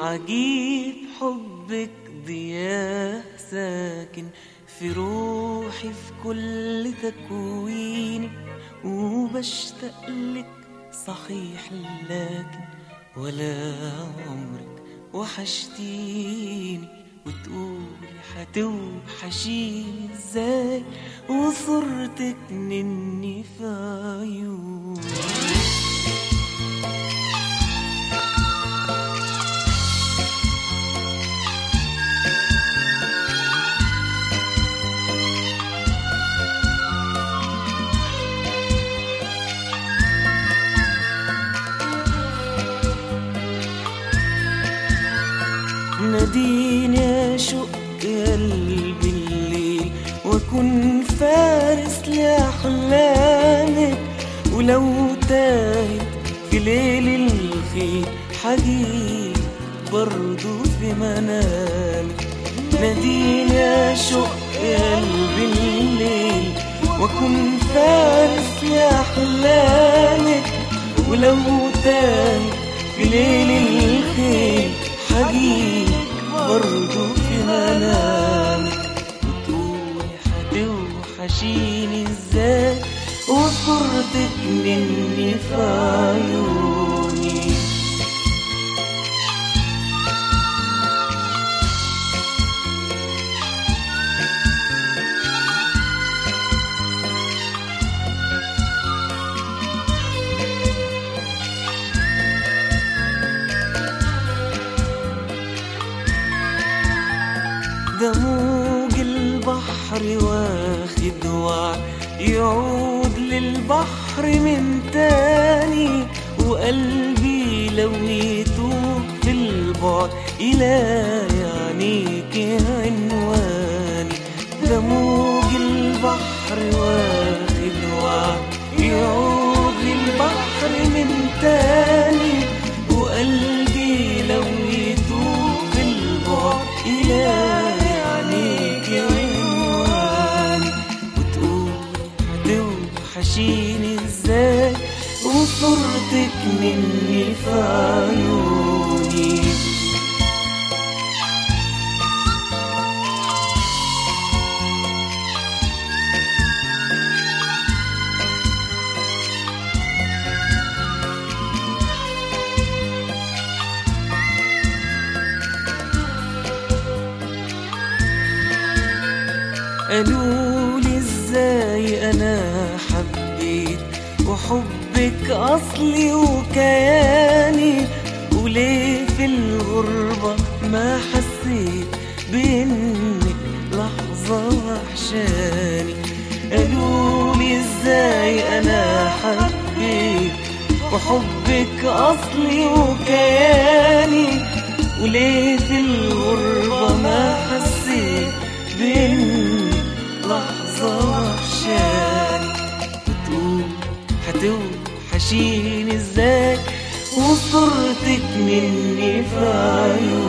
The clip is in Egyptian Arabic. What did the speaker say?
عجيب حبك ضياء ساكن في روحي في كل تكويني وبشتاق لك صحيح لكن ولا عمرك وحشتيني وتقولي هتوحشيني ازاي وصورتك مني في عيوني ناديني اشق قلبي الليل واكون فارس لاحلامك ولو تاهت في ليل الخير حجيب برضو في منامك ناديني اشق قلبي الليل واكون فارس لاحلامك ولو تاهت في ليل الخير حجيب برضو في منامك وتقولي هتوحشيني ازاي وصورتك مني في عيوني ده موج البحر واخد وعد يعود للبحر من تاني وقلبي لو يتوه في البعد يلاقي عينيك عنواني ده موج البحر واخد وعد يعود للبحر من تاني وقلبي لو يتوه في البعد يلاقي عينيك عنواني وتقولي هتوحشيني ازاي وصورتك مني في عيوني قالولي ازاي انا حبيت وحبك اصلي وكياني وليه في الغربة ما حسيت بانك لحظة وحشاني قالولي ازاي انا حبيت وحبك اصلي وكياني وليه في الغربة ما حسيت بانك لحظة وحشاني وتقول هتوحشيني ازاي وصورتك مني في عيوني